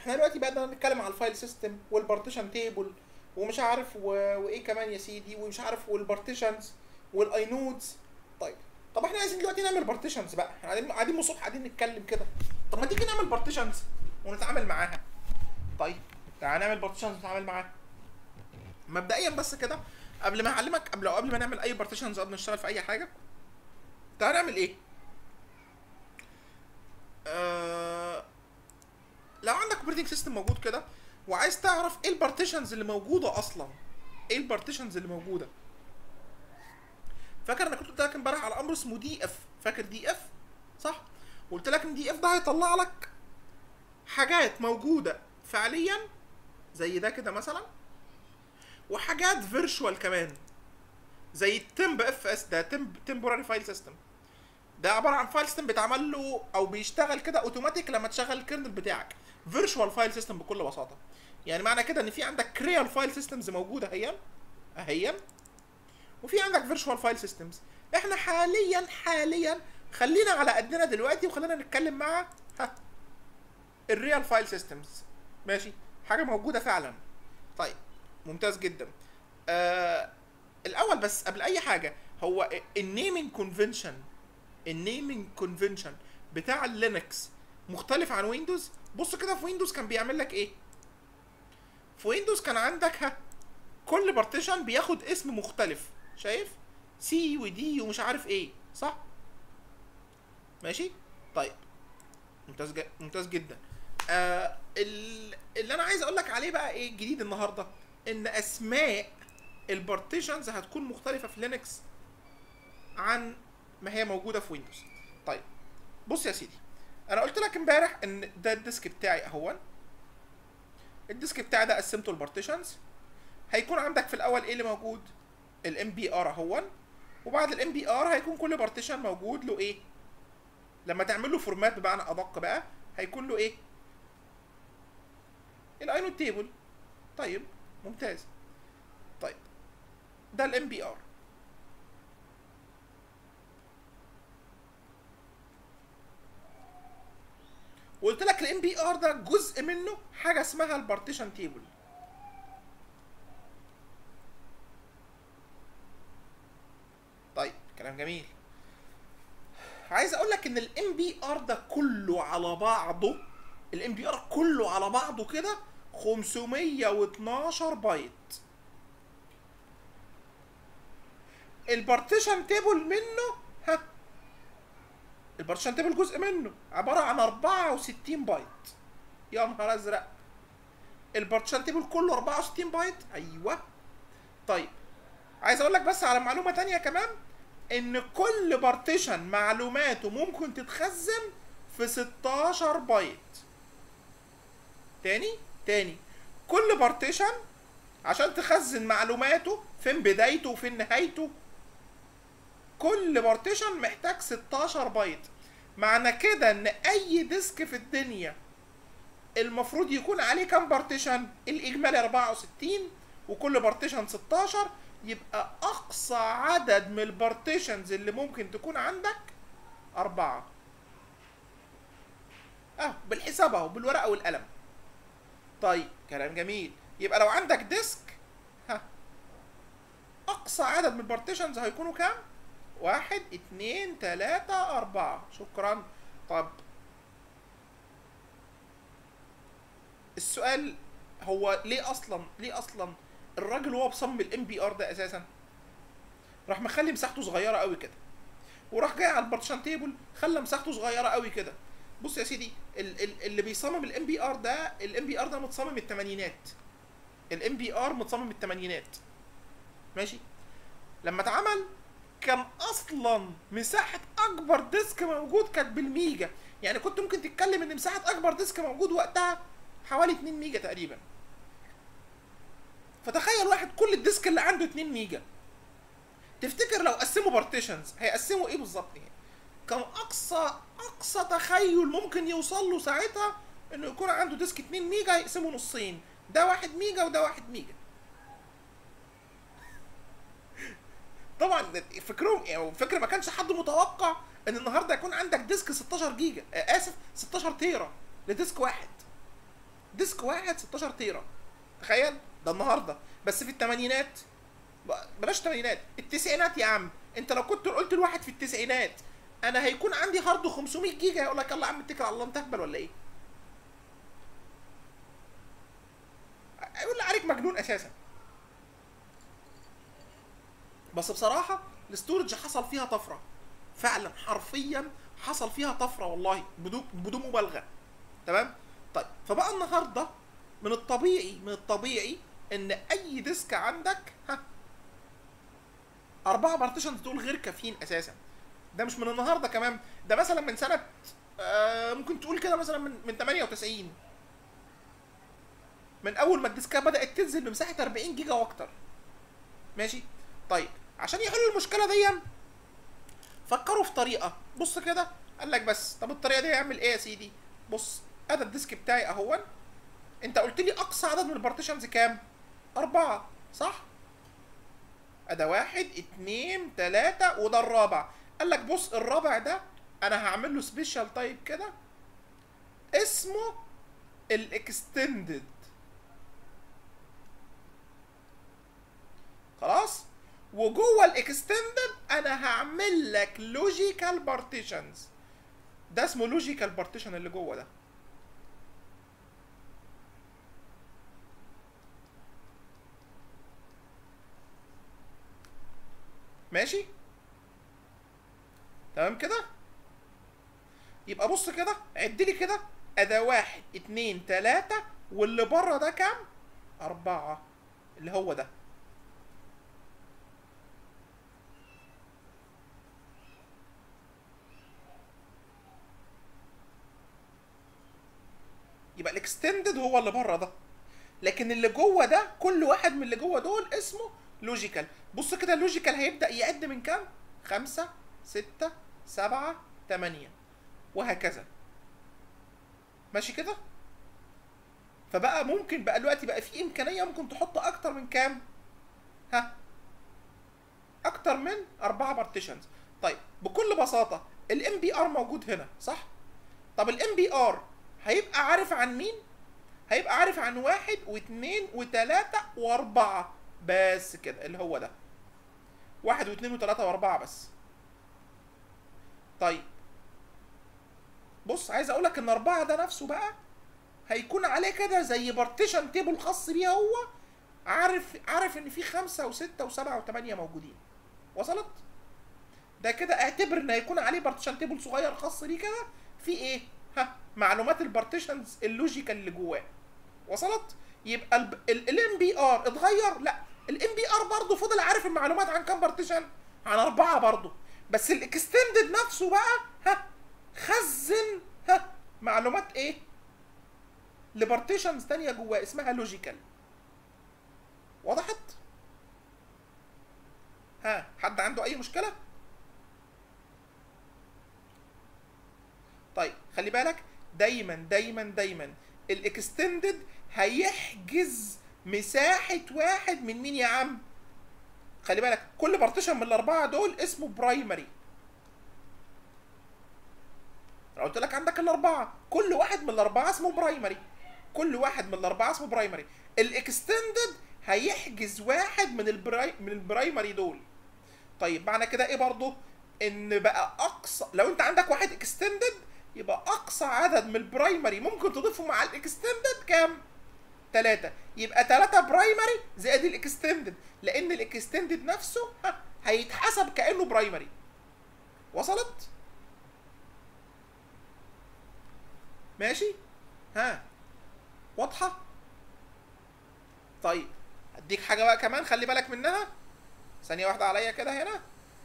احنا دلوقتي بقى نتكلم على الفايل سيستم والبارتيشن تيبل ومش عارف و... وايه كمان يا سيدي ومش عارف والبارتيشنز والاينودز طيب طب احنا عايزين دلوقتي نعمل بارتيشنز بقى احنا قاعدين قاعدين من الصبح قاعدين نتكلم كده طب ما تيجي نعمل بارتيشنز ونتعامل معاها طيب تعالى نعمل بارتيشنز ونتعامل معاها مبدئيا بس كده قبل ما اعلمك قبل قبل ما نعمل اي بارتيشنز قبل ما نشتغل في اي حاجه تعالى نعمل ايه آه... لو عندك اوبريتنج سيستم موجود كده وعايز تعرف ايه البارتيشنز اللي موجوده اصلا ايه البارتيشنز اللي موجوده فاكر انا كنت قلت لك امبارح على امر اسمه دي اف فاكر دي اف صح قلت لك ان دي اف ده هيطلع لك حاجات موجوده فعليا زي ده كده مثلا وحاجات فيرتشوال كمان زي التمب اف اس ده تمب تمبوراري فايل سيستم ده عباره عن فايل سيستم بيتعمل له او بيشتغل كده اوتوماتيك لما تشغل الكيرنل بتاعك فيرتشوال فايل سيستم بكل بساطه يعني معنى كده ان في عندك ريال فايل سيستمز موجوده اهيا اهيا وفي عندك فيرتشوال فايل سيستمز احنا حاليا حاليا خلينا على قدنا دلوقتي وخلينا نتكلم مع ها الريال فايل سيستمز ماشي حاجه موجوده فعلا طيب ممتاز جدا آه الاول بس قبل اي حاجه هو النيمينج كونفنشن النيمينج كونفنشن بتاع اللينكس مختلف عن ويندوز بص كده في ويندوز كان بيعمل لك ايه في ويندوز كان عندك ها كل بارتيشن بياخد اسم مختلف شايف سي ودي ومش عارف ايه صح ماشي طيب ممتاز ج... ممتاز جدا آه ال... اللي انا عايز اقول لك عليه بقى ايه جديد النهارده ان اسماء البارتيشنز هتكون مختلفه في لينكس عن ما هي موجوده في ويندوز طيب بص يا سيدي انا قلت لك امبارح ان ده الديسك بتاعي اهون الديسك بتاعي ده قسمته لبارتيشنز هيكون عندك في الاول ايه اللي موجود الام بي ار اهون وبعد الام بي ار هيكون كل بارتيشن موجود له ايه لما تعمل له فورمات بمعنى ادق بقى هيكون له ايه الاينود تيبل طيب ممتاز طيب ده الام بي ار وقلت لك الام بي ار ده جزء منه حاجه اسمها البارتيشن تيبل طيب كلام جميل عايز اقول لك ان الام بي ار ده كله على بعضه الام بي ار كله على بعضه كده 512 بايت البارتيشن تيبل منه ها البارتيشن تيبل جزء منه عباره عن 64 بايت يا نهار ازرق البارتيشن تيبل كله 64 بايت ايوه طيب عايز اقول لك بس على معلومه تانية كمان ان كل بارتيشن معلوماته ممكن تتخزن في 16 بايت تاني تاني كل بارتيشن عشان تخزن معلوماته فين بدايته وفين نهايته كل بارتيشن محتاج 16 بايت معنى كده ان اي ديسك في الدنيا المفروض يكون عليه كام بارتيشن الاجمالي 64 وكل بارتيشن 16 يبقى اقصى عدد من البارتيشنز اللي ممكن تكون عندك أربعة اه بالحساب اهو بالورقة والقلم طيب كلام جميل يبقى لو عندك ديسك ها اقصى عدد من البارتيشنز هيكونوا كام واحد اتنين تلاتة اربعة شكرا طب السؤال هو ليه اصلا ليه اصلا الراجل وهو بصمم الام بي ار ده اساسا راح مخلي مساحته صغيره قوي كده وراح جاي على البارتيشن تيبل خلى مساحته صغيره قوي كده بص يا سيدي ال ال اللي بيصمم الام بي ار ده الام بي ار ده متصمم الثمانينات الام بي ار متصمم الثمانينات ماشي لما اتعمل كان اصلا مساحه اكبر ديسك موجود كانت بالميجا يعني كنت ممكن تتكلم ان مساحه اكبر ديسك موجود وقتها حوالي 2 ميجا تقريبا فتخيل واحد كل الديسك اللي عنده 2 ميجا تفتكر لو قسموا بارتيشنز هيقسموا ايه بالظبط يعني كان اقصى اقصى تخيل ممكن يوصل له ساعتها انه يكون عنده ديسك 2 ميجا يقسمه نصين ده 1 ميجا وده 1 ميجا طبعا فكرهم يعني فكر ما كانش حد متوقع ان النهارده يكون عندك ديسك 16 جيجا آه اسف 16 تيرا لديسك واحد ديسك واحد 16 تيرا تخيل ده النهارده بس في الثمانينات بلاش الثمانينات التسعينات يا عم انت لو كنت قلت لواحد في التسعينات انا هيكون عندي هارد 500 جيجا يقول لك يلا يا عم اتكل على الله انت اهبل ولا ايه؟ يقول لي عليك مجنون اساسا بس بصراحه الاستورج حصل فيها طفره فعلا حرفيا حصل فيها طفره والله بدون بدون مبالغه تمام طيب فبقى النهارده من الطبيعي من الطبيعي ان اي ديسك عندك ها اربعه بارتيشنز دول غير كافيين اساسا ده مش من النهارده كمان ده مثلا من سنه آه ممكن تقول كده مثلا من من 98 من اول ما الديسكات بدات تنزل بمساحه 40 جيجا واكتر ماشي طيب عشان يحلوا المشكله دي فكروا في طريقه بص كده قال لك بس طب الطريقه دي هيعمل ايه يا سيدي بص ادي الديسك بتاعي اهون انت قلت لي اقصى عدد من البارتيشنز كام اربعه صح ادا واحد اتنين تلاتة وده الرابع قال لك بص الرابع ده انا هعمل له سبيشال تايب كده اسمه الاكستندد خلاص وجوه الاكستندد انا هعمل لك لوجيكال بارتيشنز ده اسمه لوجيكال بارتيشن اللي جوه ده ماشي تمام كده يبقى بص كده عد لي كده ادا واحد اتنين تلاتة واللي بره ده كام اربعة اللي هو ده يبقى الاكستندد هو اللي بره ده لكن اللي جوه ده كل واحد من اللي جوه دول اسمه لوجيكال بص كده اللوجيكال هيبدا يعد من كام خمسة ستة سبعة تمانية وهكذا ماشي كده فبقى ممكن بقى دلوقتي بقى في امكانيه ممكن تحط اكتر من كام ها اكتر من اربعة بارتيشنز طيب بكل بساطه الام بي ار موجود هنا صح طب الام بي ار هيبقى عارف عن مين هيبقى عارف عن واحد واثنين وثلاثة واربعة بس كده اللي هو ده واحد واثنين وثلاثة واربعة بس طيب بص عايز اقول لك ان اربعة ده نفسه بقى هيكون عليه كده زي بارتيشن تيبل خاص بيه هو عارف عارف ان في خمسة وستة وسبعة وثمانية موجودين وصلت؟ ده كده اعتبر ان هيكون عليه بارتيشن تيبل صغير خاص بيه كده في ايه؟ ها معلومات البارتيشنز اللوجيكال اللي جواه وصلت؟ يبقى الام بي ار اتغير؟ لا الام بي ار برضه فضل عارف المعلومات عن كام بارتيشن؟ عن اربعة برضه بس الاكستندد نفسه بقى ها خزن ها معلومات ايه؟ لبارتيشنز تانية جواه اسمها لوجيكال وضحت؟ ها حد عنده اي مشكلة؟ طيب خلي بالك دايما دايما دايما الاكستندد هيحجز مساحة واحد من مين يا عم؟ خلي بالك كل بارتيشن من الأربعة دول اسمه برايمري أنا قلت لك عندك الأربعة كل واحد من الأربعة اسمه برايمري كل واحد من الأربعة اسمه برايمري الاكستندد هيحجز واحد من البراي من البرايمري دول طيب معنى كده ايه برضه ان بقى اقصى لو انت عندك واحد اكستندد يبقى اقصى عدد من البرايمري ممكن تضيفه مع الاكستندد كام ثلاثة يبقى ثلاثة برايمري زائد الاكستندد لان الاكستندد نفسه ها هيتحسب كانه برايمري وصلت ماشي ها واضحه طيب اديك حاجه بقى كمان خلي بالك منها ثانيه واحده عليا كده هنا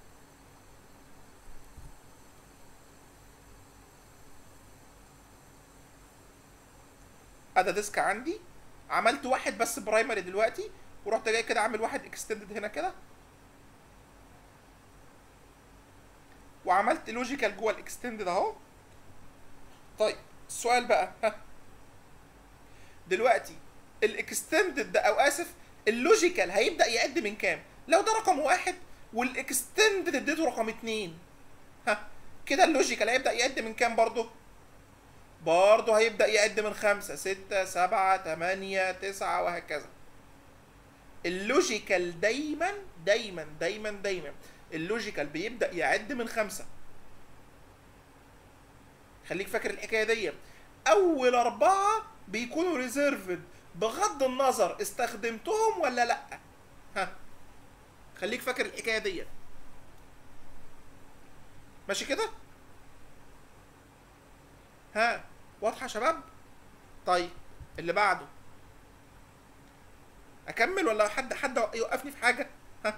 ادي ديسك عندي عملت واحد بس برايمري دلوقتي ورحت جاي كده عامل واحد اكستندد هنا كده وعملت لوجيكال جوه الاكستندد اهو طيب السؤال بقى ها دلوقتي الاكستندد ده او اسف اللوجيكال هيبدا يعد من كام لو ده رقم واحد والاكستندد اديته رقم اتنين ها كده اللوجيكال هيبدا يعد من كام برضه برضه هيبدا يعد من خمسة ستة سبعة تمانية تسعة وهكذا اللوجيكال دايما دايما دايما دايما اللوجيكال بيبدا يعد من خمسة خليك فاكر الحكايه دي اول اربعه بيكونوا ريزيرفد بغض النظر استخدمتهم ولا لا ها خليك فاكر الحكايه دي ماشي كده ها واضحه يا شباب طيب اللي بعده اكمل ولا حد حد يوقفني في حاجه ها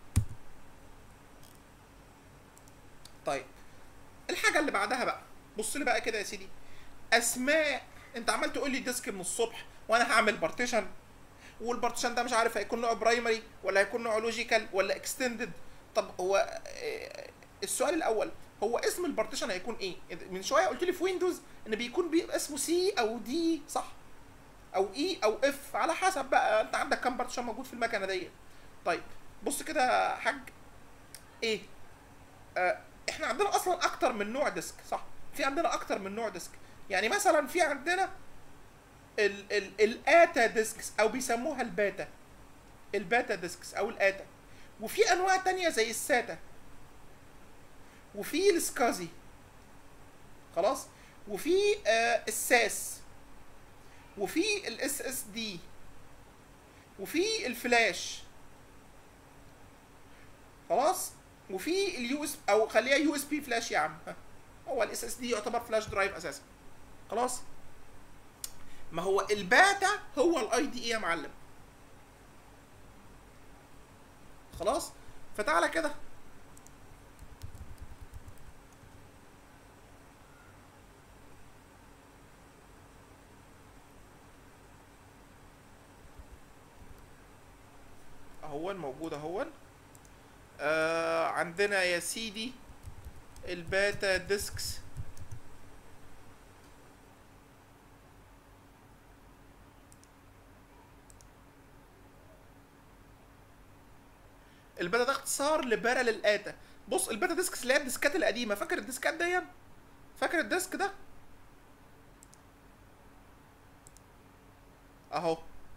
طيب الحاجه اللي بعدها بقى بص لي بقى كده يا سيدي اسماء انت عمال تقول لي ديسك من الصبح وانا هعمل بارتيشن والبارتيشن ده مش عارف هيكون نوعه برايمري ولا هيكون نوعه لوجيكال ولا اكستندد طب هو آه، السؤال الاول هو اسم البارتيشن هيكون ايه من شويه قلت لي في ويندوز ان بيكون بيبقى اسمه سي او دي صح او اي او اف على حسب بقى انت عندك كام بارتيشن موجود في المكنه دي طيب بص كده يا حاج ايه آه احنا عندنا اصلا اكتر من نوع ديسك صح في عندنا اكتر من نوع ديسك يعني مثلا في عندنا ال ال الاتا ديسكس او بيسموها الباتا الباتا ديسكس او الاتا وفي انواع تانية زي الساتا وفي السكازي خلاص وفي آه الساس وفي الاس اس دي وفي الفلاش خلاص وفي اليو اس او خليها يو اس بي فلاش يا عم ها. هو الاس اس دي يعتبر فلاش درايف اساسا خلاص ما هو الباتا هو الاي دي اي يا معلم خلاص فتعالى كده اهون موجود اهون آه عندنا يا سيدي الباتا ديسكس الباتا ده اختصار لبارل الاتا بص الباتا ديسكس اللي هي الديسكات القديمه فاكر الديسكات دي فاكر الديسك ده اهو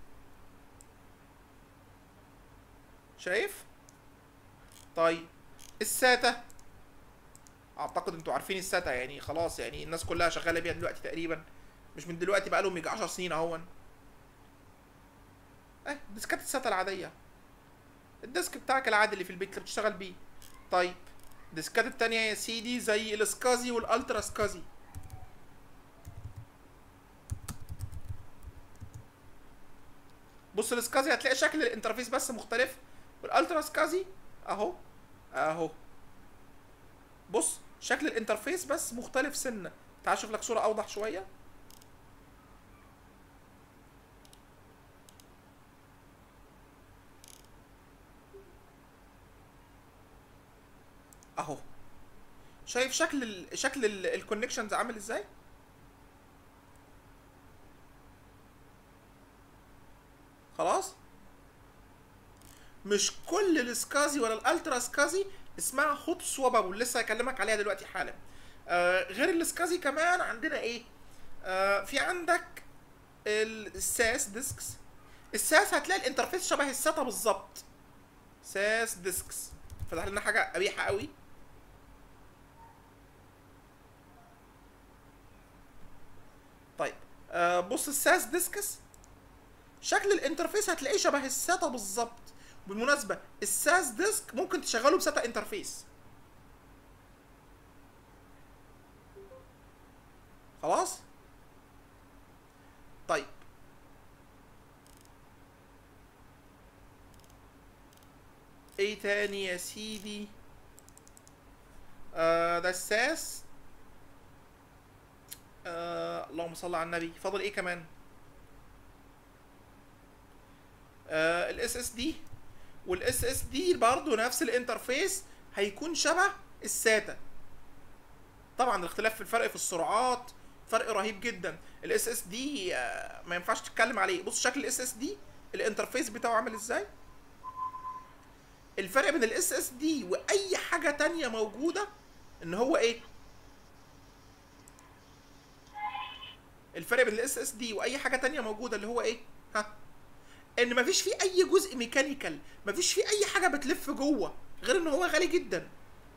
شايف طيب الساتا اعتقد انتوا عارفين الساتا يعني خلاص يعني الناس كلها شغاله بيها دلوقتي تقريبا مش من دلوقتي بقى لهم يجي 10 سنين اهون اه ديسكات الساتا العاديه الديسك بتاعك العادي اللي في البيت اللي بتشتغل بيه طيب الديسكات التانية يا سيدي زي السكازي والالترا سكازي بص السكازي هتلاقي شكل الانترفيس بس مختلف والالترا سكازي اهو اهو بص شكل الانترفيس بس مختلف سنه تعال اشوف لك صوره اوضح شويه اهو شايف شكل ال شكل الكونكشنز عامل ازاي خلاص مش كل السكازي ولا الالترا سكازي اسمها هوت سوابابل لسه هكلمك عليها دلوقتي حالا آه غير السكازي كمان عندنا ايه آه في عندك الساس ديسكس الساس هتلاقي الانترفيس شبه الساتا بالظبط ساس ديسكس فتح لنا حاجه قبيحه قوي طيب آه بص الساس ديسكس شكل الانترفيس هتلاقيه شبه الساتا بالظبط بالمناسبة الساس ديسك ممكن تشغله بساتا انترفيس خلاص طيب ايه تاني يا سيدي آه ده الساس آه اللهم صل على النبي فاضل ايه كمان آه الاس اس دي والاس اس دي برضه نفس الانترفيس هيكون شبه الساتا طبعا الاختلاف في الفرق في السرعات فرق رهيب جدا الاس اس دي ما ينفعش تتكلم عليه بص شكل الاس اس دي الانترفيس بتاعه عامل ازاي الفرق بين الاس اس دي واي حاجه تانية موجوده ان هو ايه الفرق بين الاس اس دي واي حاجه تانية موجوده اللي هو ايه ها ان مفيش فيه اي جزء ميكانيكال مفيش فيه اي حاجه بتلف جوه غير ان هو غالي جدا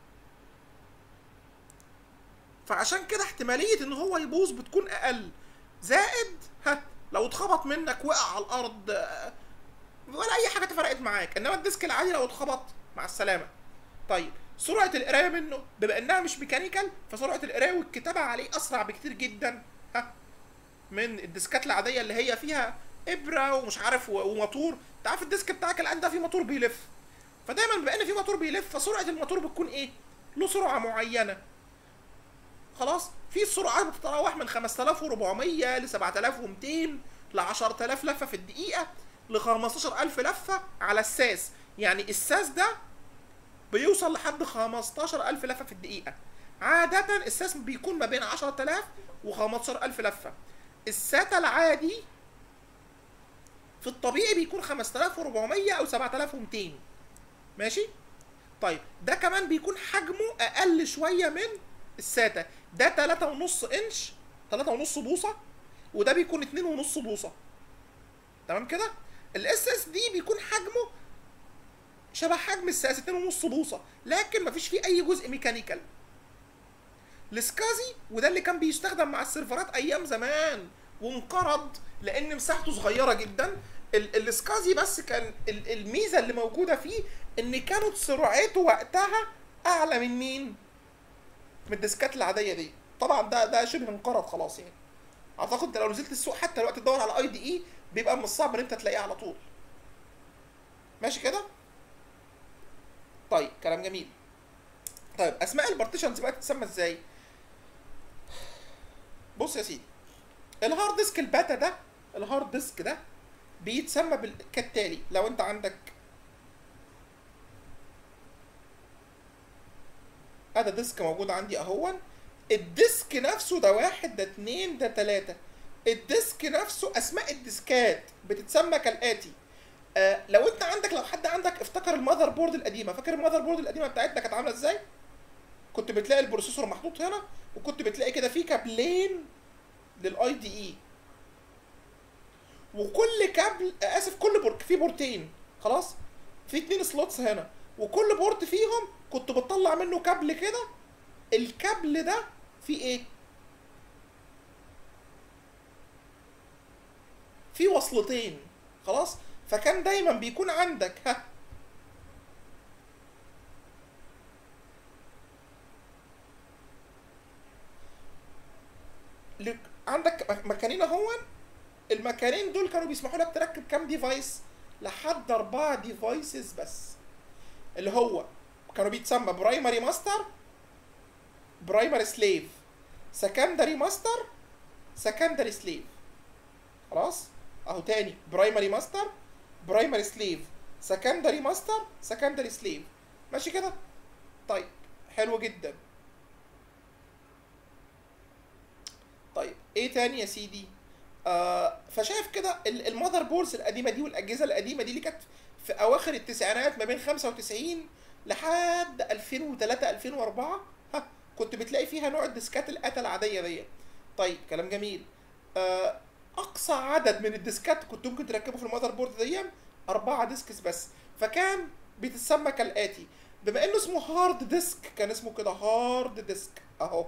فعشان كده احتماليه ان هو يبوظ بتكون اقل زائد ها لو اتخبط منك وقع على الارض آه، ولا اي حاجه فرقت معاك انما الديسك العادي لو اتخبط مع السلامه طيب سرعه القرايه منه بما انها مش ميكانيكال فسرعه القرايه والكتابه عليه اسرع بكتير جدا ها من الديسكات العاديه اللي هي فيها ابره ومش عارف و- وموتور انت عارف الديسك بتاعك الان ده فيه موتور بيلف فدايما بما ان في موتور بيلف فسرعه الموتور بتكون ايه له سرعه معينه خلاص في سرعات بتتراوح من 5400 ل 7200 ل 10000 لفه في الدقيقه ل 15000 لفه على الساس يعني الساس ده بيوصل لحد 15000 لفه في الدقيقه عاده الساس بيكون ما بين 10000 و 15000 لفه الساتا العادي في الطبيعي بيكون 5400 او 7200 ماشي طيب ده كمان بيكون حجمه اقل شويه من الساتا ده 3.5 انش 3.5 بوصه وده بيكون 2.5 بوصه تمام كده الاس اس دي بيكون حجمه شبه حجم الساس 2.5 بوصه لكن مفيش فيه اي جزء ميكانيكال السكازي وده اللي كان بيستخدم مع السيرفرات ايام زمان وانقرض لان مساحته صغيره جدا ال- السكازي بس كان ال- الميزه اللي موجوده فيه ان كانت سرعته وقتها اعلى من مين من الديسكات العاديه دي طبعا ده ده شبه انقرض خلاص يعني اعتقد انت لو نزلت السوق حتى دلوقتي تدور على اي دي اي بيبقى من الصعب ان انت تلاقيه على طول ماشي كده طيب كلام جميل طيب اسماء البارتيشنز بقى تتسمى ازاي بص يا سيدي الهارد ديسك الباتا ده الهارد ديسك ده بيتسمى بال- كالتالي لو انت عندك هذا ديسك موجود عندي اهون الديسك نفسه ده واحد ده اتنين ده تلاتة الديسك نفسه اسماء الديسكات بتتسمى كالاتي آه لو انت عندك لو حد عندك افتكر المذر بورد القديمه فاكر المذر بورد القديمه بتاعتنا كانت عامله ازاي كنت بتلاقي البروسيسور محطوط هنا وكنت بتلاقي كده في كابلين للاي دي اي وكل كابل آه، اسف كل بورت في بورتين خلاص في اتنين سلوتس هنا وكل بورت فيهم كنت بتطلع منه كابل كده الكابل ده فيه ايه في وصلتين خلاص فكان دايما بيكون عندك ها لك عندك م- مكانين اهون المكانين دول كانوا بيسمحوا لك تركب كام ديفايس لحد اربعة ديفايسز بس اللي هو كانوا بيتسمى برايمري ماستر برايمري سليف سكندري ماستر سكندري سليف خلاص اهو تاني برايمري ماستر برايمري سليف سكندري ماستر سكندري سليف ماشي كده طيب حلو جدا طيب ايه تاني يا سيدي آه فشايف كده ال- المذر بوردز القديمه دي والاجهزه القديمه دي اللي كانت في اواخر التسعينات ما بين 95 لحد 2003 2004 ها كنت بتلاقي فيها نوع الديسكات الاتى العاديه دي طيب كلام جميل آه اقصى عدد من الديسكات كنت ممكن تركبه في المذر بورد دي اربعه ديسكس بس فكان بتتسمى كالاتي بما انه اسمه هارد ديسك كان اسمه كده هارد ديسك اهو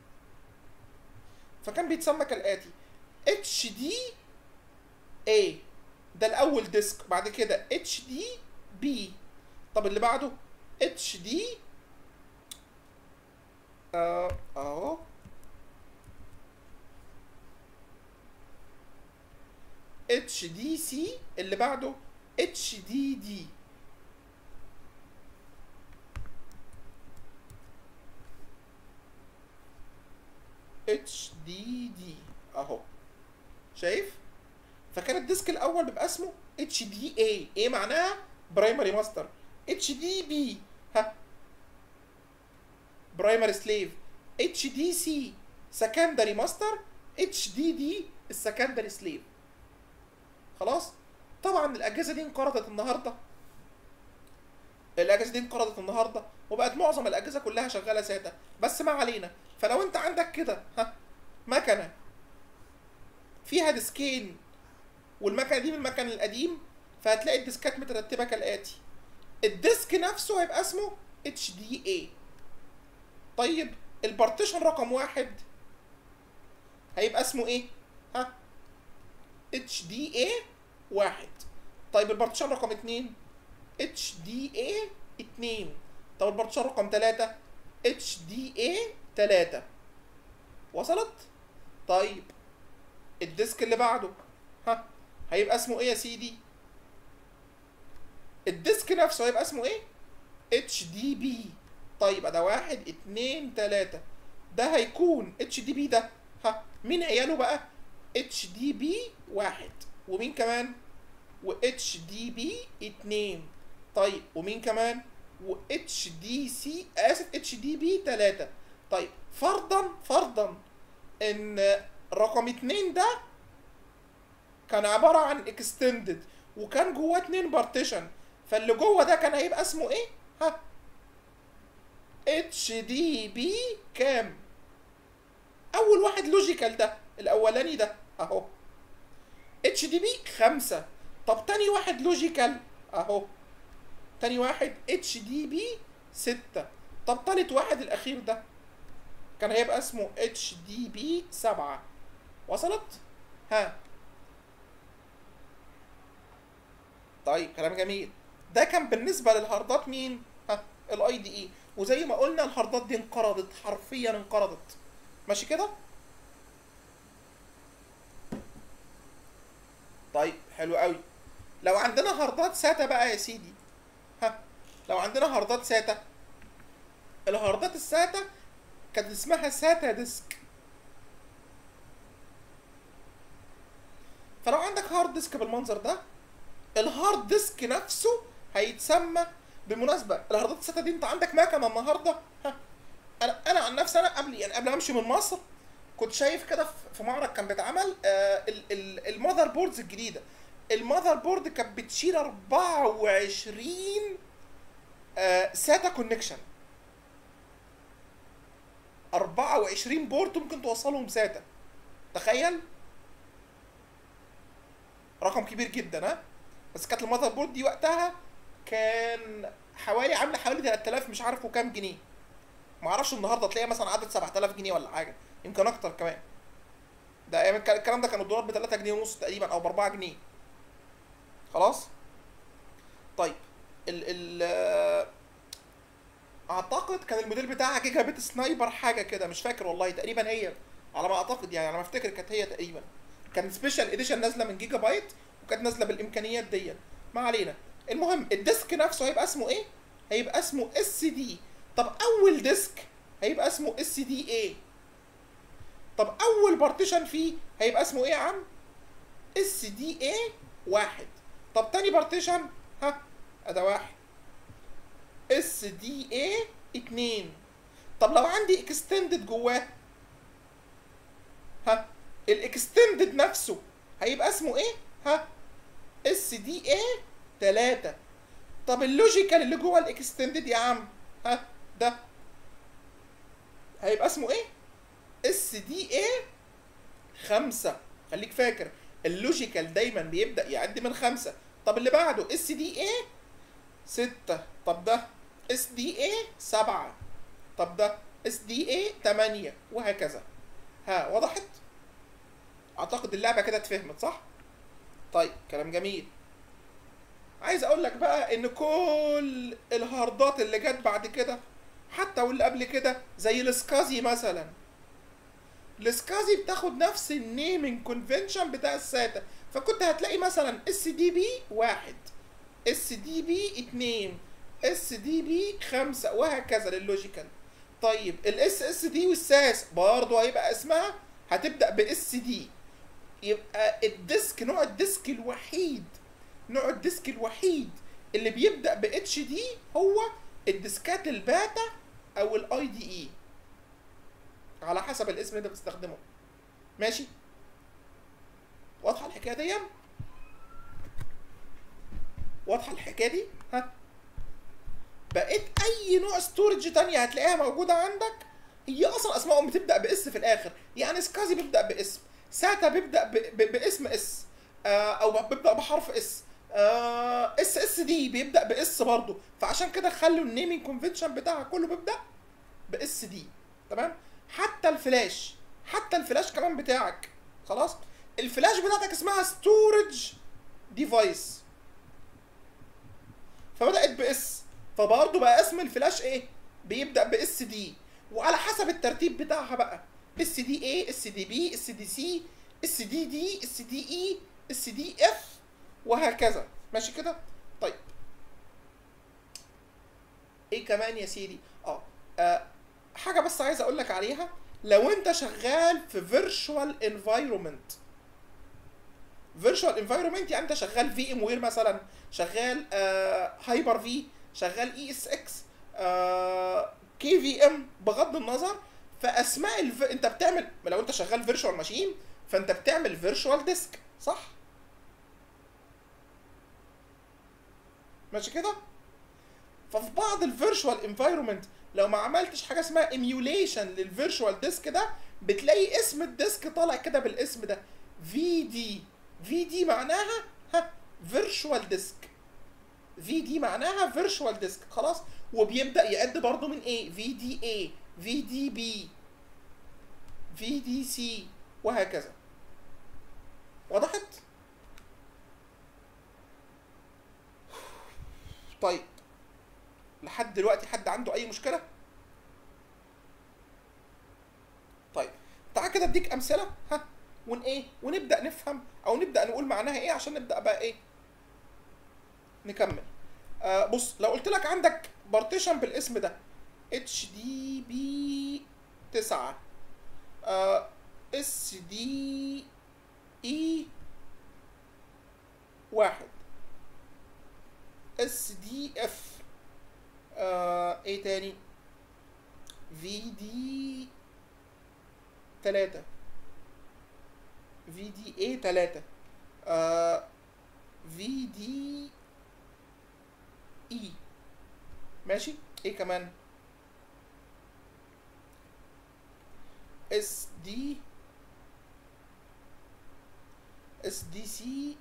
فكان بيتسمى كالاتي اتش دي اي ده الاول ديسك بعد كده اتش دي بي طب اللي بعده اتش دي اهو اتش دي سي اللي بعده اتش دي دي اتش دي دي اهو شايف فكان الديسك الاول بيبقى اسمه اتش دي اي ايه معناها برايمري ماستر اتش دي بي ها برايمري سليف اتش دي سي سكندري ماستر اتش دي دي السكندري سليف خلاص طبعا الاجهزه دي انقرضت النهارده الاجهزه دي انقرضت النهارده وبقت معظم الاجهزه كلها شغاله ساتا بس ما علينا فلو انت عندك كده ها مكنه فيها ديسكين والمكنه دي من المكن القديم فهتلاقي الديسكات مترتبه كالاتي الديسك نفسه هيبقى اسمه اتش دي اي طيب البارتيشن رقم واحد هيبقى اسمه ايه ها اتش دي اي واحد طيب البارتيشن رقم اتنين اتش دي اي اتنين طب البارتيشن رقم تلاتة اتش دي اي تلاتة وصلت طيب الديسك اللي بعده ها هيبقى اسمه ايه يا سيدي الديسك نفسه هيبقى اسمه ايه اتش دي بي طيب ده واحد اتنين تلاتة ده هيكون اتش دي بي ده ها مين عياله بقى اتش دي بي واحد ومين كمان و اتش دي بي اتنين طيب ومين كمان و اتش دي سي اسف اتش دي بي تلاتة طيب فرضا فرضا ان رقم اتنين ده كان عبارة عن اكستندد وكان جواه اتنين بارتيشن فاللي جوه ده كان هيبقى اسمه ايه؟ ها اتش دي بي كام؟ اول واحد لوجيكال ده الاولاني ده اهو اتش دي بي خمسة طب تاني واحد لوجيكال اهو تاني واحد اتش دي بي ستة طب تالت واحد الاخير ده كان هيبقى اسمه اتش دي بي سبعة وصلت؟ ها طيب كلام جميل ده كان بالنسبه للهاردات مين ها الاي دي اي وزي ما قلنا الهاردات دي انقرضت حرفيا انقرضت ماشي كده طيب حلو قوي لو عندنا هاردات ساتا بقى يا سيدي ها لو عندنا هاردات ساتا الهاردات الساتا كانت اسمها ساتا ديسك فلو عندك هارد ديسك بالمنظر ده الهارد ديسك نفسه هيتسمى بالمناسبه الهاردات الساتا دي انت عندك مكنه النهارده ها انا انا عن نفسي انا قبل يعني قبل ما امشي من مصر كنت شايف كده في معرض كان بيتعمل آه المذر بوردز الجديده المذر بورد كانت بتشيل 24 آه ساتا كونكشن 24 بورد ممكن توصلهم ساتا تخيل رقم كبير جدا ها بس كانت المذر بورد دي وقتها كان حوالي عامله حوالي 3000 مش عارف وكام جنيه ما اعرفش النهارده تلاقيها مثلا عدد 7000 جنيه ولا حاجه يمكن اكتر كمان ده ايام الكلام ده كان الدولار ب 3 جنيه ونص تقريبا او ب 4 جنيه خلاص طيب ال ال اعتقد كان الموديل بتاعها جيجا بت سنايبر حاجه كده مش فاكر والله تقريبا هي على ما اعتقد يعني على ما افتكر كانت هي تقريبا كان سبيشال اديشن نازله من جيجا بايت وكانت نازله بالامكانيات دي ما علينا المهم الديسك نفسه هيبقى اسمه ايه هيبقى اسمه اس دي طب اول ديسك هيبقى اسمه اس دي اي طب اول بارتيشن فيه هيبقى اسمه ايه يا عم اس دي اي واحد طب تاني بارتيشن ها ادا واحد اس دي اي اتنين طب لو عندي اكستندد جواه ها الاكستندد نفسه هيبقى اسمه ايه ها اس دي اي تلاتة طب اللوجيكال اللي جوه الاكستندد يا عم ها ده هيبقى اسمه ايه اس دي اي خمسة خليك فاكر اللوجيكال دايما بيبدأ يعد من خمسة طب اللي بعده اس دي اي ستة طب ده اس دي اي سبعة طب ده اس دي اي تمانية وهكذا ها وضحت اعتقد اللعبة كده اتفهمت صح طيب كلام جميل عايز اقول لك بقى ان كل الهاردات اللي جت بعد كده حتى واللي قبل كده زي السكازي مثلا السكازي بتاخد نفس النيمنج كونفنشن بتاع الساتا فكنت هتلاقي مثلا اس دي بي واحد اس دي بي اتنين اس دي بي خمسة وهكذا لللوجيكال طيب الاس اس دي والساس برضه هيبقى اسمها هتبدأ باس دي يبقى الديسك نوع الديسك الوحيد نوع الديسك الوحيد اللي بيبدأ ب اتش دي هو الديسكات الباتا او الاي دي اي على حسب الاسم اللي انت بتستخدمه ماشي واضحه الحكايه دي واضحه الحكايه دي ها بقيت اي نوع ستورج تانية هتلاقيها موجوده عندك هي اصلا اسمائهم بتبدا باس في الاخر يعني سكازي بيبدا باسم ساتا بيبدا ب... ب... باسم اس آه او بيبدا بحرف اس آه اس اس دي بيبدا باس برضه فعشان كده خلوا النيمينج كونفنشن بتاعها كله بيبدا باس دي تمام حتى الفلاش حتى الفلاش كمان بتاعك خلاص الفلاش بتاعتك اسمها ستورج ديفايس فبدات باس فبرضه بقى اسم الفلاش ايه بيبدا باس دي وعلى حسب الترتيب بتاعها بقى اس دي اي اس دي بي اس دي سي اس دي دي اس دي اي اس دي اف وهكذا ماشي كده طيب ايه كمان يا سيدي اه, آه حاجه بس عايز اقول لك عليها لو انت شغال في فيرتشوال انفايرمنت فيرتشوال انفايرمنت يعني انت شغال في ام وير مثلا شغال آه هايبر في شغال اي اس اكس كي في ام بغض النظر فاسماء الف... انت بتعمل لو انت شغال فيرتشوال ماشين فانت بتعمل فيرتشوال ديسك صح ماشي كده ففي بعض الفيرتشوال انفايرمنت لو ما عملتش حاجه اسمها ايميوليشن للفيرتشوال ديسك ده بتلاقي اسم الديسك طالع كده بالاسم ده في دي في دي معناها ها فيرتشوال ديسك في دي معناها فيرتشوال ديسك خلاص وبيبدا يعد برضه من ايه في دي اي في دي بي في دي سي وهكذا وضحت طيب لحد دلوقتي حد عنده اي مشكله طيب تعال كده اديك امثله ها ون ايه ونبدا نفهم او نبدا نقول معناها ايه عشان نبدا بقى ايه نكمل آه بص لو قلت لك عندك بارتيشن بالاسم ده اتش دي بي 9 آه اس دي اي واحد اس دي اف آه ايه تاني في دي تلاتة في دي ايه تلاتة آه في دي اي ماشي ايه كمان اس دي اس دي سي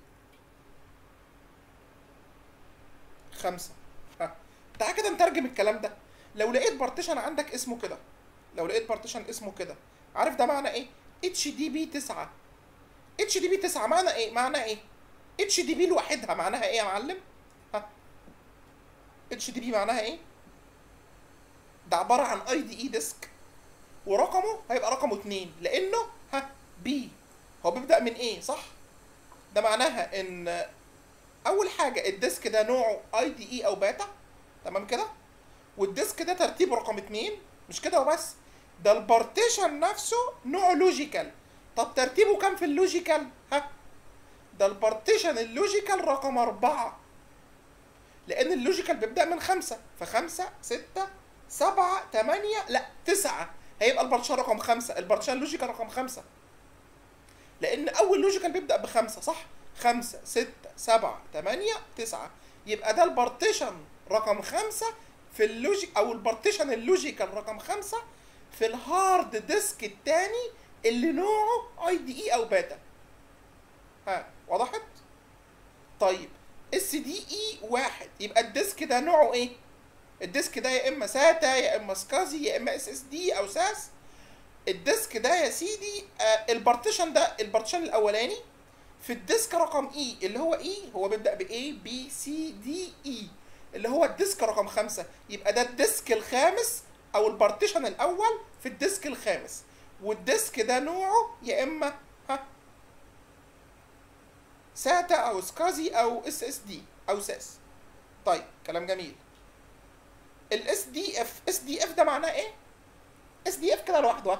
خمسة ها تعال كده نترجم الكلام ده لو لقيت بارتيشن عندك اسمه كده لو لقيت بارتيشن اسمه كده عارف ده معنى ايه اتش دي بي 9 اتش دي بي 9 معنى ايه معنى ايه اتش دي بي لوحدها معناها ايه يا معلم ها اتش دي بي معناها ايه ده عباره عن اي دي اي ديسك ورقمه هيبقى رقمه 2 لانه ها بي هو بيبدا من ايه صح ده معناها ان اول حاجه الديسك ده نوعه اي دي اي او باتا تمام كده والديسك ده ترتيبه رقم 2 مش كده وبس ده البارتيشن نفسه نوعه لوجيكال طب ترتيبه كام في اللوجيكال ها ده البارتيشن اللوجيكال رقم أربعة لأن اللوجيكال بيبدأ من خمسة فخمسة ستة سبعة تمانية لا تسعة هيبقى البارتيشن رقم خمسة البارتيشن اللوجيكال رقم خمسة لأن أول لوجيكال بيبدأ بخمسة صح خمسة ستة سبعة تمانية تسعة يبقى ده البارتيشن رقم خمسة في اللوجيك أو البارتيشن اللوجيكال رقم خمسة في الهارد ديسك التاني اللي نوعه اي دي اي او باتا ها وضحت طيب اس دي اي واحد يبقى الديسك ده نوعه ايه الديسك ده يا اما ساتا يا اما سكازي يا اما اس اس دي او ساس الديسك ده يا سيدي آه البارتيشن ده البارتيشن الاولاني في الديسك رقم اي اللي هو اي هو بيبدا ب A B C D E اللي هو الديسك رقم خمسة يبقى ده الديسك الخامس او البارتيشن الاول في الديسك الخامس والديسك ده نوعه يا اما ها ساتا او سكازي او اس اس دي او ساس طيب كلام جميل الاس دي اف اس دي اف ده معناه ايه اس دي اف كده لوحده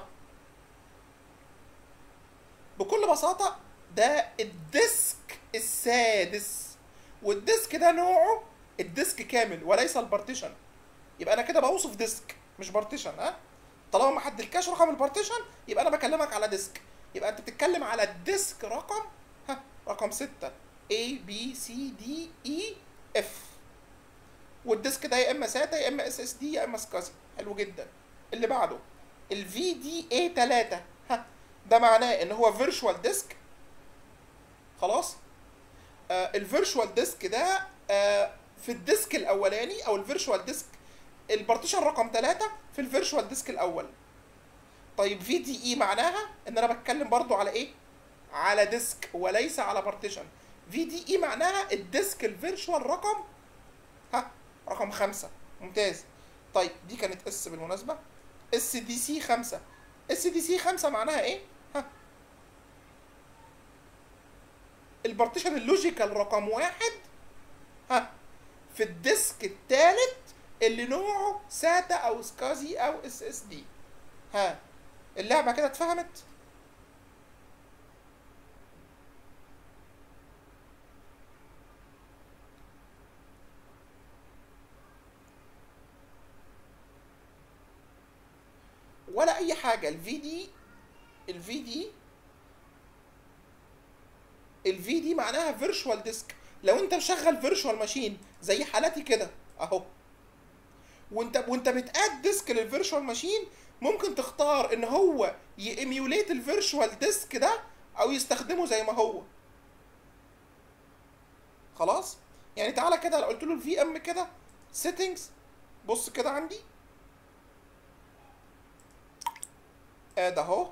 بكل بساطه ده الديسك السادس والديسك ده نوعه الديسك كامل وليس البارتيشن يبقى انا كده بوصف ديسك مش بارتيشن ها طالما ما حددتلكاش رقم البارتيشن يبقى انا بكلمك على ديسك يبقى انت بتتكلم على الديسك رقم ها رقم 6 A B C D E F والديسك ده يا اما ساتا يا اما اس اس دي يا اما سكازي حلو جدا اللي بعده الفي دي اي 3 ها ده معناه ان هو فيرتشوال ديسك خلاص آه الفيرتشوال ديسك ده آه في الديسك الاولاني او الفيرتشوال ديسك البارتيشن رقم 3 في الفيرتشوال ديسك الاول طيب في دي اي معناها ان انا بتكلم برضو على ايه على ديسك وليس على بارتيشن في دي اي معناها الديسك الفيرتشوال رقم ها رقم خمسة ممتاز طيب دي كانت اس بالمناسبة اس دي سي خمسة اس دي سي خمسة معناها ايه ها البارتيشن اللوجيكال رقم واحد ها في الديسك الثالث اللي نوعه ساتا او سكازي او اس اس دي ها اللعبة كده اتفهمت ولا اي حاجه الفي دي الفي دي الفي دي معناها فيرتشوال ديسك لو انت مشغل فيرتشوال ماشين زي حالتي كده اهو وانت وانت بتاد ديسك للفيرتشوال ماشين ممكن تختار ان هو ييميوليت الفيرتشوال ديسك ده او يستخدمه زي ما هو خلاص يعني تعالى كده لو قلت له الفي ام كده سيتنجز بص كده عندي اد اهو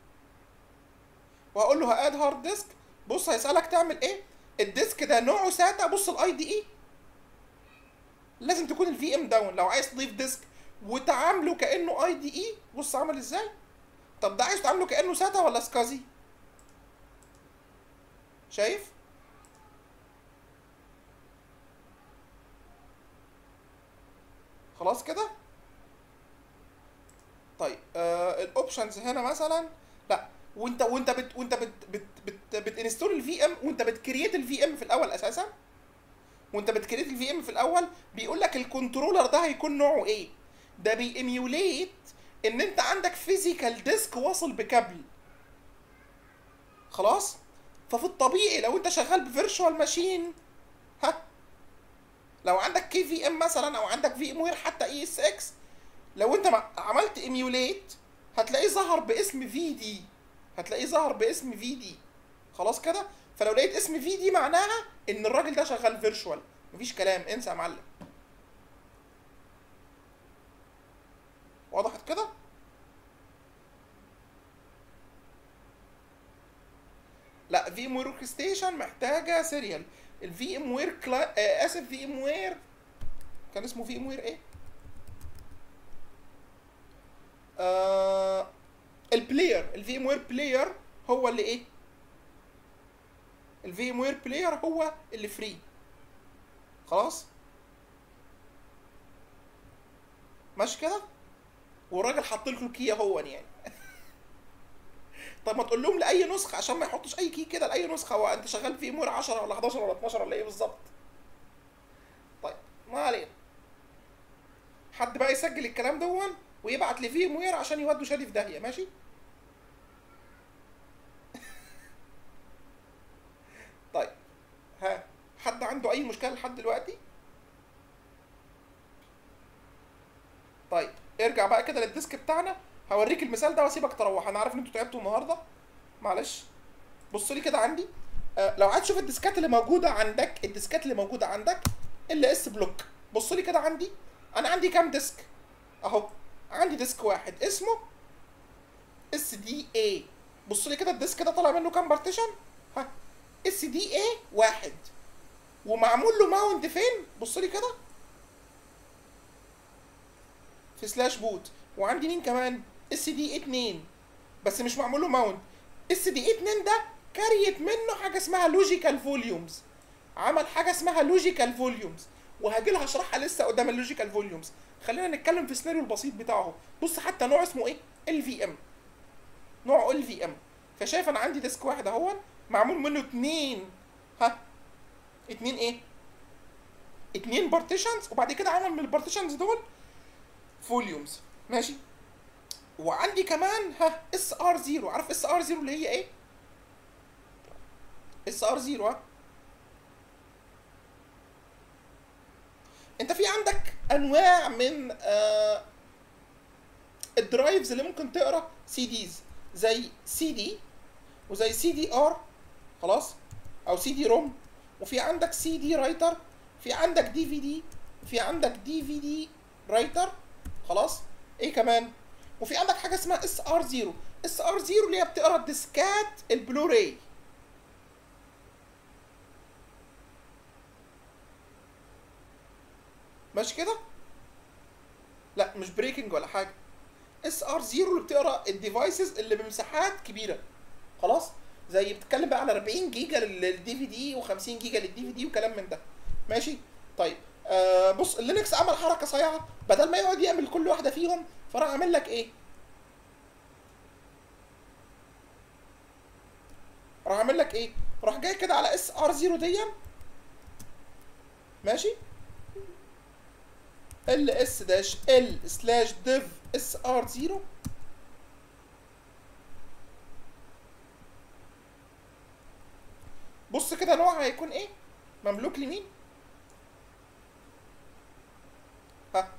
وهقول له هاد هارد ديسك بص هيسالك تعمل ايه الديسك ده نوعه ساتا بص الاي دي اي لازم تكون الفي ام داون لو عايز تضيف ديسك وتعامله كانه اي دي اي بص عامل ازاي طب ده عايز تعامله كانه ساتا ولا سكازي شايف خلاص كده طيب آه الاوبشنز هنا مثلا لا وانت وانت بت وانت بت بت بت بتنستول الفي ام وانت بتكريت الفي ام في الاول اساسا وانت بتكريت الفي ام في الاول بيقول لك الكنترولر ده هيكون نوعه ايه ده بيأميوليت ان انت عندك فيزيكال ديسك واصل بكابل خلاص ففي الطبيعي لو انت شغال بفيرتشوال ماشين ها لو عندك كي في ام مثلا او عندك في ام وير حتى اي اس اكس لو انت عملت ايميوليت هتلاقيه ظهر باسم في دي هتلاقيه ظهر باسم في دي خلاص كده فلو لقيت اسم في دي معناها ان الراجل ده شغال فيرتشوال مفيش كلام انسى يا معلم وضحت كده لا في ام وير ستيشن محتاجه سيريال الفي ام وير كلا... آه اسف في ام وير كان اسمه في ام وير ايه آه البلاير الفي ام وير بلاير هو اللي ايه الفي ام وير بلاير هو اللي فري خلاص ماشي كده والراجل حاط لكم الكي اهون يعني طب ما تقول لهم لاي نسخه عشان ما يحطش اي كي كده لاي نسخه هو انت شغال في ام وير 10 ولا 11 ولا 12 ولا ايه بالظبط طيب ما علينا حد بقى يسجل الكلام دون ويبعت لي فيه موير عشان يودوا شادي في داهيه ماشي طيب ها حد عنده اي مشكله لحد دلوقتي طيب ارجع بقى كده للديسك بتاعنا هوريك المثال ده واسيبك تروح انا عارف ان انتوا تعبتوا النهارده معلش بص لي كده عندي آه لو عايز تشوف الديسكات اللي موجوده عندك الديسكات اللي موجوده عندك ال اس بلوك بص لي كده عندي انا عندي كام ديسك اهو عندي ديسك واحد اسمه اس دي اي بص لي كده الديسك ده طالع منه كام بارتيشن ها اس دي اي واحد ومعمول له ماونت فين بص لي كده في سلاش بوت وعندي مين كمان اس دي 2 بس مش معمول له ماونت اس دي 2 ده كريت منه حاجه اسمها لوجيكال فوليومز عمل حاجه اسمها لوجيكال فوليومز وهاجي لها اشرحها لسه قدام اللوجيكال فوليومز خلينا نتكلم في السيناريو البسيط بتاعه بص حتى نوع اسمه ايه ال في ام نوعه ال في ام فشايف انا عندي ديسك واحد اهو معمول منه اتنين ها اتنين ايه اتنين بارتيشنز وبعد كده عمل من البارتيشنز دول فوليومز ماشي وعندي كمان ها اس ار 0 عارف اس ار 0 اللي هي ايه اس ار 0 ها انت في عندك انواع من آه الدرايفز اللي ممكن تقرا سي ديز زي سي دي وزي سي دي ار خلاص او سي دي روم وفي عندك سي دي رايتر في عندك دي في دي في عندك دي في دي رايتر خلاص ايه كمان وفي عندك حاجه اسمها اس ار 0 اس ار 0 اللي هي بتقرا الديسكات البلوراي ماشي كده لا مش بريكنج ولا حاجه اس ار 0 اللي بتقرا الديفايسز اللي بمساحات كبيره خلاص زي بتتكلم بقى على 40 جيجا للدي في دي و50 جيجا للدي في دي وكلام من ده ماشي طيب آه بص اللينكس عمل حركه صايعه بدل ما يقعد يعمل كل واحده فيهم فراح عامل لك ايه راح عامل لك ايه راح جاي كده على اس ار 0 دي ماشي ال اس داش ال سلاش ديف اس ار 0 بص كده نوعها هيكون ايه مملوك لمين ها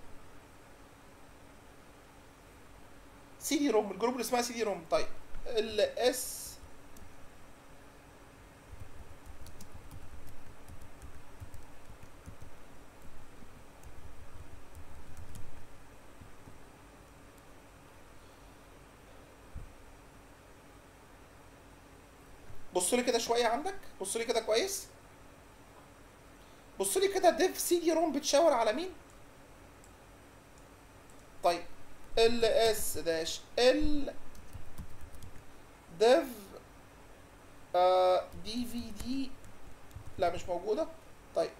سي دي روم الجروب اللي اسمها سي دي روم طيب ال اس بص لي كده شويه عندك بص لي كده كويس بص لي كده ديف سي دي روم بتشاور على مين طيب ال اس داش ال ديف آه دي في دي لا مش موجوده طيب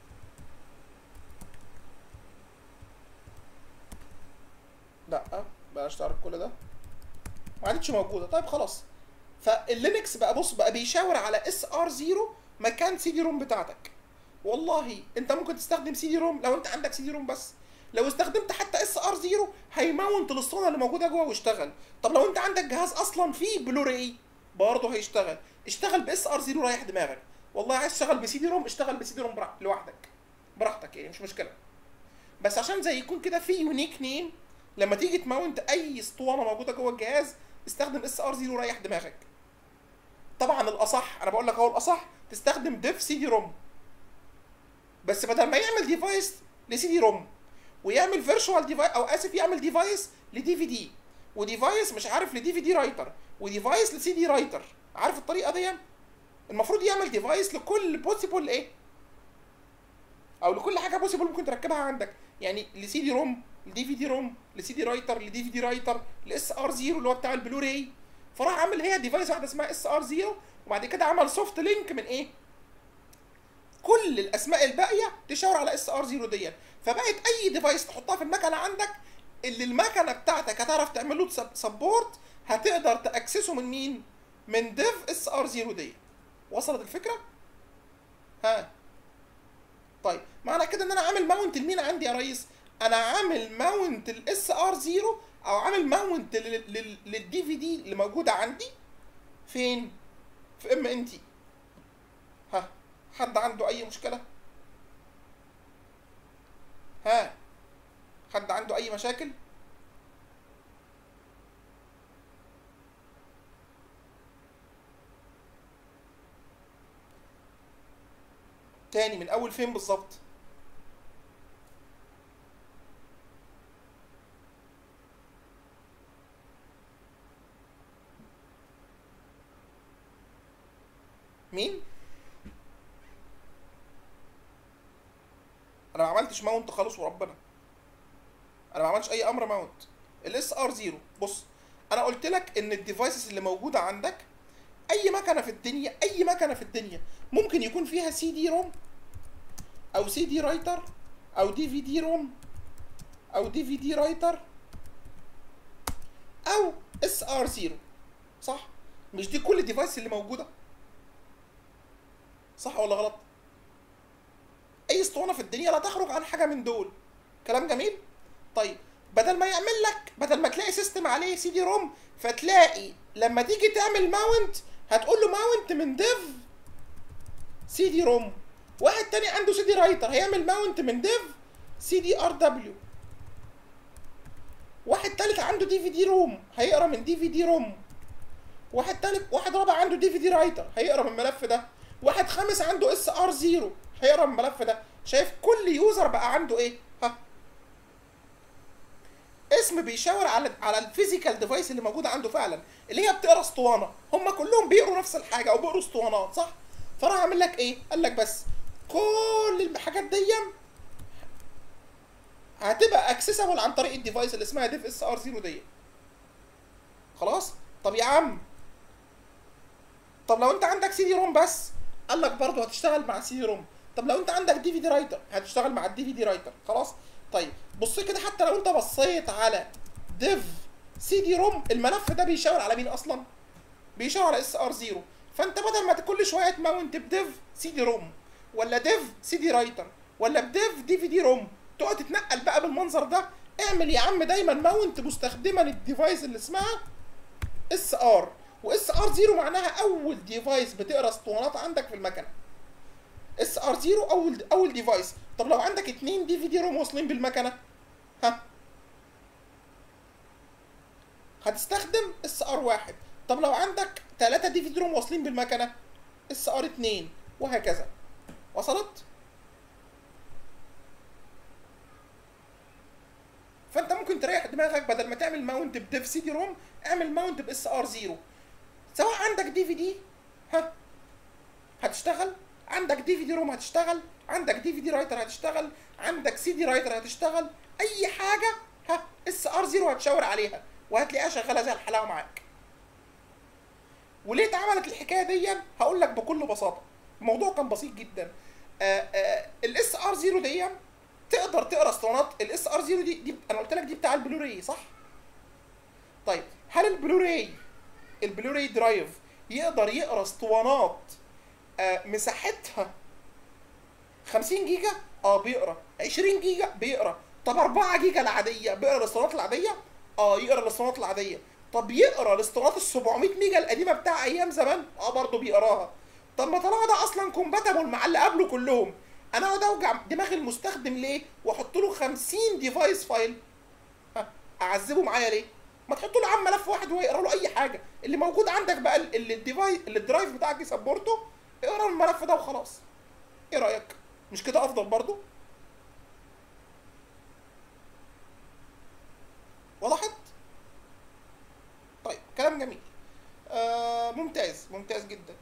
لا بلاش تعرف كل ده ما عادتش موجوده طيب خلاص فاللينكس بقى بص بقى بيشاور على اس ار 0 مكان سي دي روم بتاعتك والله انت ممكن تستخدم سي دي روم لو انت عندك سي دي روم بس لو استخدمت حتى اس ار 0 هيماونت الاسطوانه اللي موجوده جوه ويشتغل طب لو انت عندك جهاز اصلا فيه بلوراي برضه هيشتغل اشتغل باس ار 0 رايح دماغك والله عايز تشتغل بسي دي روم اشتغل بسي دي روم برا- لوحدك براحتك يعني مش مشكله بس عشان زي يكون كده في يونيك نيم لما تيجي تماونت اي اسطوانه موجوده جوه الجهاز استخدم اس ار 0 ريح دماغك طبعا الاصح انا بقول لك اهو الاصح تستخدم ديف سي دي روم بس بدل ما يعمل ديفايس لسي دي روم ويعمل فيرتشوال ديفايس او اسف يعمل ديفايس لدي في دي وديفايس مش عارف لدي في دي رايتر وديفايس لسي دي رايتر عارف الطريقه دي المفروض يعمل ديفايس لكل بوسيبل ايه او لكل حاجه بوسيبل ممكن تركبها عندك يعني لسي دي روم لدي في دي روم لسي دي رايتر لدي في دي رايتر لاس ار 0 اللي هو بتاع البلوراي فراح عامل هي ديفايس واحده اسمها اس ار 0 وبعد كده عمل سوفت لينك من ايه كل الاسماء الباقيه تشاور على اس ار 0 دي فبقت اي ديفايس تحطها في المكنه عندك اللي المكنه بتاعتك هتعرف تعمل له سبورت هتقدر تاكسسه من مين من ديف اس ار 0 دي وصلت الفكره ها طيب معنى كده ان انا عامل ماونت لمين عندي يا ريس انا عامل ماونت الاس ار 0 او عامل ماونت للدي في دي اللي موجوده عندي فين في ام ان تي ها حد عنده اي مشكله ها حد عنده اي مشاكل تاني من اول فين بالظبط مين انا ما عملتش ماونت خالص وربنا انا ما عملتش اي امر ماونت الاس ار 0 بص انا قلت لك ان الديفايسز اللي موجوده عندك اي مكنه في الدنيا اي مكنه في الدنيا ممكن يكون فيها سي دي روم او سي دي رايتر او دي في دي روم او دي في دي رايتر او اس ار 0 صح مش دي كل الديفايس اللي موجوده صح ولا غلط اي اسطوانه في الدنيا لا تخرج عن حاجه من دول كلام جميل طيب بدل ما يعمل لك بدل ما تلاقي سيستم عليه سي دي روم فتلاقي لما تيجي تعمل ماونت هتقول له ماونت من ديف سي دي روم واحد تاني عنده سي دي رايتر هيعمل ماونت من ديف سي دي ار دبليو واحد تالت عنده دي في دي روم هيقرا من دي في دي روم واحد تاني واحد رابع عنده دي في دي رايتر هيقرا من الملف ده واحد خامس عنده اس ار 0 هيقرا من الملف ده شايف كل يوزر بقى عنده ايه ها اسم بيشاور على على الفيزيكال ديفايس اللي موجوده عنده فعلا اللي هي بتقرا اسطوانه هم كلهم بيقروا نفس الحاجه او بيقروا اسطوانات صح فراح عامل لك ايه قال لك بس كل الحاجات دي هتبقى اكسسبل عن طريق الديفايس اللي اسمها ديف اس ار 0 دي خلاص طب يا عم طب لو انت عندك سي دي روم بس قال لك برضه هتشتغل مع سي دي روم طب لو انت عندك دي في دي رايتر هتشتغل مع الدي في دي رايتر خلاص طيب بص كده حتى لو انت بصيت على ديف سي دي روم الملف ده بيشاور على مين اصلا بيشاور على اس ار 0 فانت بدل ما كل شويه تماونت بديف سي دي روم ولا ديف سي دي رايتر ولا بديف دي في دي روم تقعد تتنقل بقى بالمنظر ده اعمل يا عم دايما ماونت مستخدما الديفايس اللي اسمها اس ار واس ار 0 معناها اول ديفايس بتقرا اسطوانات عندك في المكنه اس ار 0 اول اول ديفايس طب لو عندك اتنين دي في دي روم واصلين بالمكنه ها هتستخدم اس ار واحد طب لو عندك ثلاثة دي في دي روم واصلين بالمكنه اس ار 2 وهكذا وصلت فانت ممكن تريح دماغك بدل ما تعمل ماونت بديف سي دي روم اعمل ماونت باس ار 0 سواء عندك دي في دي ها هتشتغل عندك دي في دي روم هتشتغل عندك دي في دي رايتر هتشتغل عندك سي دي رايتر هتشتغل اي حاجه ها اس ار 0 هتشاور عليها وهتلاقيها شغاله زي الحلاوه معاك وليه اتعملت الحكايه دي هقول لك بكل بساطه الموضوع كان بسيط جدا الاس ار 0 دي تقدر تقرا اسطوانات الاس ار 0 دي, دي انا قلت لك دي بتاع البلوراي صح طيب هل البلوراي البلوراي درايف يقدر يقرا اسطوانات آه مساحتها 50 جيجا اه بيقرا 20 جيجا بيقرا طب 4 جيجا العاديه بيقرا الاسطوانات العاديه اه يقرا الاسطوانات العاديه طب يقرا الاسطوانات ال 700 ميجا القديمه بتاع ايام زمان اه برضه بيقراها طب ما طالما ده اصلا كومباتبل مع اللي قبله كلهم انا اقعد اوجع دماغ المستخدم ليه واحط له 50 ديفايس فايل ها اعذبه معايا ليه ما تحط له عم ملف واحد ويقرا له اي حاجه اللي موجود عندك بقى اللي الديفايس اللي الدرايف بتاعك يسبورته اقرا الملف ده وخلاص ايه رايك مش كده افضل برضو وضحت طيب كلام جميل آه ممتاز ممتاز جدا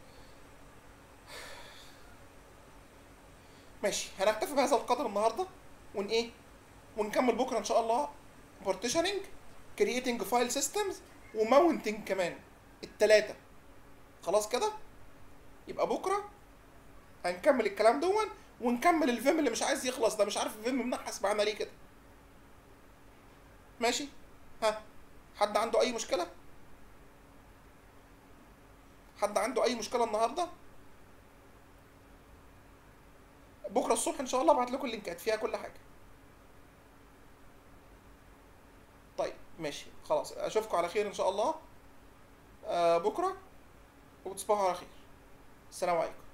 ماشي هنكتفي بهذا القدر النهارده ون ايه ونكمل بكره ان شاء الله بارتيشننج كرييتنج فايل سيستمز وماونتنج كمان التلاتة خلاص كده يبقى بكره هنكمل الكلام دون ونكمل الفيم اللي مش عايز يخلص ده مش عارف الفيم منحس معانا ليه كده ماشي ها حد عنده اي مشكله حد عنده اي مشكله النهارده بكره الصبح ان شاء الله ابعت لكم اللينكات فيها كل حاجه طيب ماشي خلاص اشوفكم على خير ان شاء الله آه بكره وتصبحوا على خير السلام عليكم